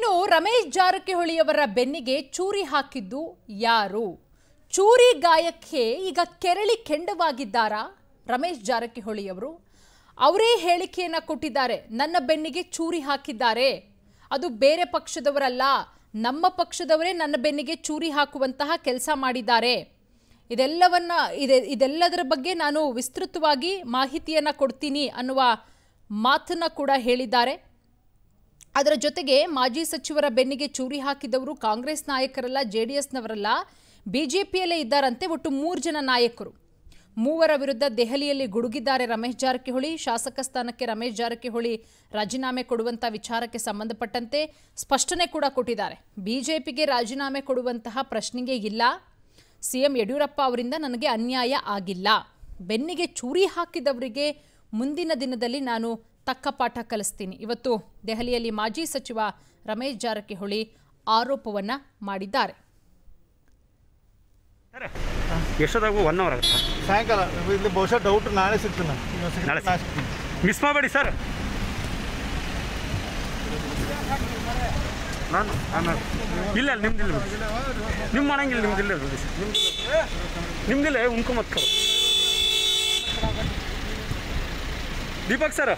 ಇನ್ನು ರಮೇಶ್ ಜಾರಕಿಹೊಳಿಯವರ ಬೆನ್ನಿಗೆ ಚೂರಿ ಹಾಕಿದ್ದು ಯಾರು ಚೂರಿ ಗಾಯಕ್ಕೆ ಈಗ ಕೆರಳಿ ಕೆಂಡವಾಗಿದ್ದಾರಾ ರಮೇಶ್ ಜಾರಕಿಹೊಳಿಯವರು ಅವರೇ ಹೇಳಿಕೆಯನ್ನ ಕೊಟ್ಟಿದ್ದಾರೆ ನನ್ನ ಬೆನ್ನಿಗೆ ಚೂರಿ ಹಾಕಿದ್ದಾರೆ ಅದು ಬೇರೆ ಪಕ್ಷದವರಲ್ಲ ನಮ್ಮ ಪಕ್ಷದವರೇ ನನ್ನ ಬೆನ್ನಿಗೆ ಚೂರಿ ಹಾಕುವಂತಹ ಕೆಲಸ ಮಾಡಿದ್ದಾರೆ ಇದೆಲ್ಲವನ್ನ ಇದೆ ಇದೆಲ್ಲದರ ಬಗ್ಗೆ ನಾನು ವಿಸ್ತೃತವಾಗಿ ಮಾಹಿತಿಯನ್ನ ಕೊಡ್ತೀನಿ ಅನ್ನುವ ಮಾತನ್ನ ಕೂಡ ಹೇಳಿದ್ದಾರೆ ಅದರ ಜೊತೆಗೆ ಮಾಜಿ ಸಚಿವರ ಬೆನ್ನಿಗೆ ಚೂರಿ ಹಾಕಿದವರು ಕಾಂಗ್ರೆಸ್ ನಾಯಕರಲ್ಲ ಜೆ ಡಿ ಎಸ್ನವರಲ್ಲ ಬಿ ಜೆ ಪಿಯಲ್ಲೇ ಇದ್ದಾರಂತೆ ಒಟ್ಟು ಮೂರು ಜನ ನಾಯಕರು ಮೂವರ ವಿರುದ್ಧ ದೆಹಲಿಯಲ್ಲಿ ಗುಡುಗಿದ್ದಾರೆ ರಮೇಶ್ ಜಾರಕಿಹೊಳಿ ಶಾಸಕ ಸ್ಥಾನಕ್ಕೆ ರಮೇಶ್ ಜಾರಕಿಹೊಳಿ ರಾಜೀನಾಮೆ ಕೊಡುವಂಥ ವಿಚಾರಕ್ಕೆ ಸಂಬಂಧಪಟ್ಟಂತೆ ಸ್ಪಷ್ಟನೆ ಕೂಡ ಕೊಟ್ಟಿದ್ದಾರೆ ಬಿಜೆಪಿಗೆ ರಾಜೀನಾಮೆ ಕೊಡುವಂತಹ ಪ್ರಶ್ನೆಗೆ ಇಲ್ಲ ಸಿಎಂ ಯಡಿಯೂರಪ್ಪ ಅವರಿಂದ ನನಗೆ ಅನ್ಯಾಯ ಆಗಿಲ್ಲ ಬೆನ್ನಿಗೆ ಚೂರಿ ಹಾಕಿದವರಿಗೆ ಮುಂದಿನ ದಿನದಲ್ಲಿ ನಾನು ತಕ್ಕ ಪಾಠ ಕಲಿಸ್ತೀನಿ ಇವತ್ತು ದೆಹಲಿಯಲ್ಲಿ ಮಾಜಿ ಸಚಿವ ರಮೇಶ್ ಜಾರಕಿಹೊಳಿ ಆರೋಪವನ್ನ ಮಾಡಿದ್ದಾರೆ ಸರ್ ಎಷ್ಟೊತ್ತಾಗು ಒನ್ ಅವರ್ ಆಗುತ್ತಾ ಸಾಯಂಕಾಲ ಇಲ್ಲಿ ಬಹುಶಃ ಡೌಟ್ ನಾಳೆ ಸಿಗ್ತೀನಿ ನಾನು. ಇವತ್ತು ಸಿಗ್ತೀನಿ, ನಾಳೆ ನಾಳೆ ಸಿಗ್ತೀನಿ. ಮಿಸ್ ಮಾಡಬೇಡಿ ಸರ್ ನಾನು ಆಮೇಲೆ ಇಲ್ಲ ಇಲ್ಲ ನಿಮ್ದಿಲ್ಲ ಬಿಡಿ. ನಿಮ್ ಮಾಡಂಗಿಲ್ಲ ನಿಮ್ದಿಲ್ಲ ಬಿಡಿ ಸರ್. ನಿಮ್ದಿಲ್ಲ ಉಣ್ಕೊ ಮತ್ ಕರು ದೀಪಕ್ ಸರ್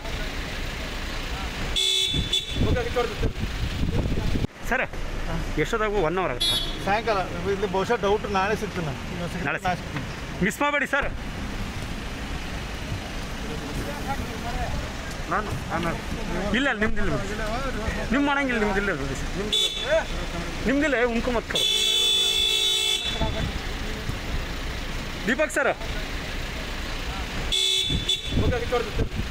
ಸರ್ ಎಷ್ಟೊತ್ತಾಗು ಒನ್ ಅವರ್ ಆಗುತ್ತಾ ಸಾಯಂಕಾಲ ಇಲ್ಲಿ ಬಹುಶಃ ಡೌಟ್ ನಾಳೆ ಸಿಗ್ತೀನಿ ನಾನು. ಇವತ್ತು ಸಿಗ್ತೀನಿ, ನಾಳೆ ನಾಳೆ ಸಿಗ್ತೀನಿ. ಮಿಸ್ ಮಾಡಬೇಡಿ ಸರ್ ನಾನು ಆಮೇಲೆ ಇಲ್ಲ ಇಲ್ಲ ನಿಮ್ದಿಲ್ಲ ಬಿಡಿ. ನಿಮ್ ಮಾಡಂಗಿಲ್ಲ ನಿಮ್ದಿಲ್ಲ ಬಿಡಿ ಸರ್. ನಿಮ್ದಿಲ್ಲ ಉಣ್ಕೊ ಮತ್ ಕರು ದೀಪಕ್ ಸರ್